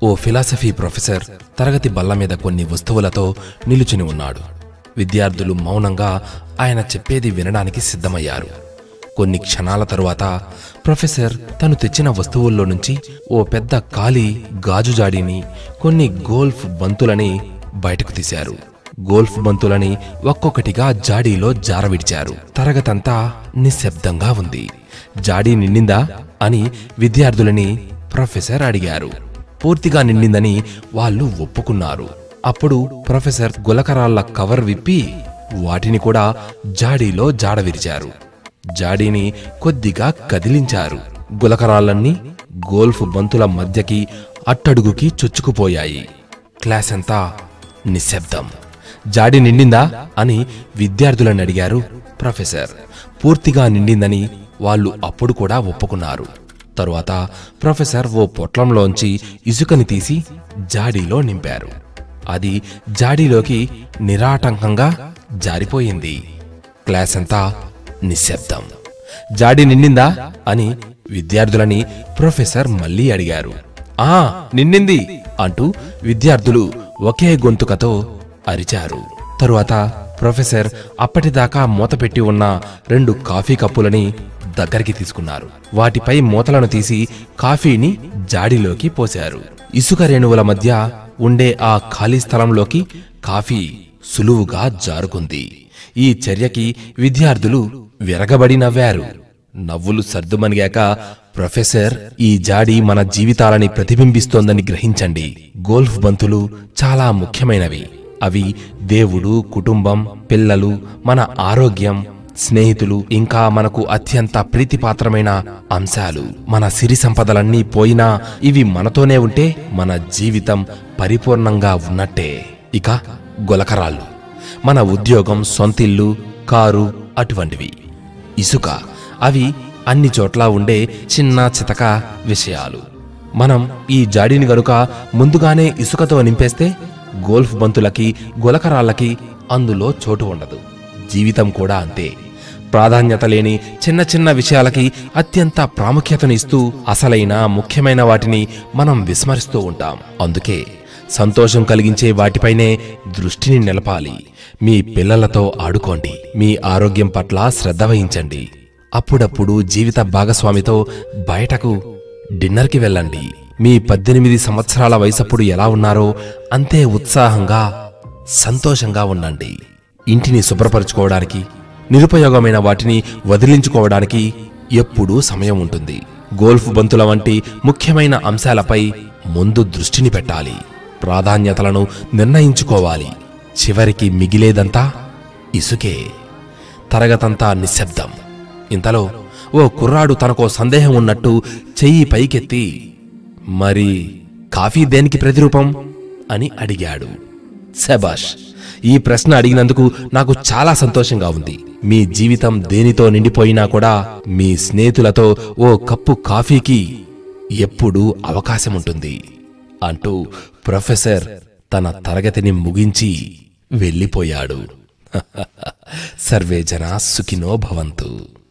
ఓ philosophy professor తరగతి బల్ల మీద కొన్ని వస్తువులతో నిలుచుని ఉన్నాడు విద్యార్థులు మౌనంగా ఆయన చెప్పేది వినడానికి సిద్ధమయ్యారు కొన్ని క్షణాల తరువాత ప్రొఫెసర్ తను తెచ్చిన వస్తువుల్లో నుంచి ఓ పెద్ద ఖాళీ గాజు జాడీని కొన్ని గోల్ఫ్ బంతులని బయటకు తీశారు గోల్ఫ్ బంతులని ఒక్కొక్కటిగా జాడీలో జారవిడిచారు తరగతంతా నిశ్శబ్దంగా ఉంది జాడీ నిండిందా అని విద్యార్థులని ప్రొఫెసర్ అడిగారు పూర్తిగా నిండిందని వాళ్ళు ఒప్పుకున్నారు అప్పుడు ప్రొఫెసర్ గులకరాళ్ల కవర్ విప్పి వాటిని కూడా జాడీలో జాడవిరిచారు జాడీని కొద్దిగా కదిలించారు గులకరాళ్ళన్నీ గోల్ఫ్ బంతుల మధ్యకి అట్టడుగుకి చొచ్చుకుపోయాయి క్లాస్ అంతా నిశ్శబ్దం జాడి నిండిందా అని విద్యార్థులను అడిగారు ప్రొఫెసర్ పూర్తిగా నిండిందని వాళ్ళు అప్పుడు కూడా ఒప్పుకున్నారు తరువాత ప్రొఫెసర్ ఓ పొట్లంలోంచి ఇసుకని తీసి జాడీలో నింపారు అది జాడీలోకి నిరాటంకంగా జారిపోయింది క్లాస్ అంతా నిశ్శబ్దం జాడి నిండిందా అని విద్యార్థులని ప్రొఫెసర్ మళ్ళీ అడిగారు ఆ నిండింది అంటూ విద్యార్థులు ఒకే గొంతుకతో అరిచారు తరువాత ప్రొఫెసర్ అప్పటిదాకా మూతపెట్టి ఉన్న రెండు కాఫీ కప్పులని దగ్గరికి తీసుకున్నారు వాటిపై మూతలను తీసి కాఫీని జాడీలోకి పోశారు ఇసుక రేణువుల మధ్య ఉండే ఆ ఖాళీ స్థలంలోకి కాఫీ సులువుగా జారుకుంది ఈ చర్యకి విద్యార్థులు విరగబడి నవ్వారు నవ్వులు సర్దుమనిగాక ప్రొఫెసర్ ఈ జాడి మన జీవితాలని ప్రతిబింబిస్తోందని గ్రహించండి గోల్ఫ్ బంతులు చాలా ముఖ్యమైనవి అవి దేవుడు కుటుంబం పిల్లలు మన ఆరోగ్యం స్నేహితులు ఇంకా మనకు అత్యంత ప్రీతిపాత్రమైన అంశాలు మన సిరి సంపదలన్నీ పోయినా ఇవి మనతోనే ఉంటే మన జీవితం పరిపూర్ణంగా ఉన్నట్టే ఇక గొలకరాళ్ళు మన ఉద్యోగం సొంతిల్లు కారు అటువంటివి ఇసుక అవి అన్ని చోట్ల ఉండే చిన్న చితక విషయాలు మనం ఈ జాడీని గనుక ముందుగానే ఇసుకతో నింపేస్తే గోల్ఫ్ బంతులకి గులకరాళ్ళకి అందులో చోటు ఉండదు జీవితం కూడా అంతే ప్రాధాన్యత లేని చిన్న చిన్న విషయాలకి అత్యంత ప్రాముఖ్యతను ఇస్తూ అసలైన ముఖ్యమైన వాటిని మనం విస్మరిస్తూ ఉంటాం అందుకే సంతోషం కలిగించే వాటిపైనే దృష్టిని నిలపాలి మీ పిల్లలతో ఆడుకోండి మీ ఆరోగ్యం పట్ల శ్రద్ధ వహించండి అప్పుడప్పుడు జీవిత భాగస్వామితో బయటకు డిన్నర్కి వెళ్ళండి మీ పద్దెనిమిది సంవత్సరాల వయసప్పుడు ఎలా ఉన్నారో అంతే ఉత్సాహంగా సంతోషంగా ఉండండి ఇంటిని శుభ్రపరచుకోవడానికి నిరుపయోగమైన వాటిని వదిలించుకోవడానికి ఎప్పుడూ సమయం ఉంటుంది గోల్ఫ్ బంతుల వంటి ముఖ్యమైన అంశాలపై ముందు దృష్టిని పెట్టాలి ప్రాధాన్యతలను నిర్ణయించుకోవాలి చివరికి మిగిలేదంతా ఇసుకే తరగతంతా నిశ్శబ్దం ఇంతలో ఓ కుర్రాడు తనకో సందేహం ఉన్నట్టు చెయ్యి పైకెత్తి మరి కాఫీ దేనికి ప్రతిరూపం అని అడిగాడు శబాష్ ఈ ప్రశ్న అడిగినందుకు నాకు చాలా సంతోషంగా ఉంది మీ జీవితం దేనితో నిండిపోయినా కూడా మీ స్నేహితులతో ఓ కప్పు కాఫీకి ఎప్పుడూ అవకాశం ఉంటుంది అంటూ ప్రొఫెసర్ తన తరగతిని ముగించి వెళ్ళిపోయాడు సర్వే జనా సుఖినో భవంతు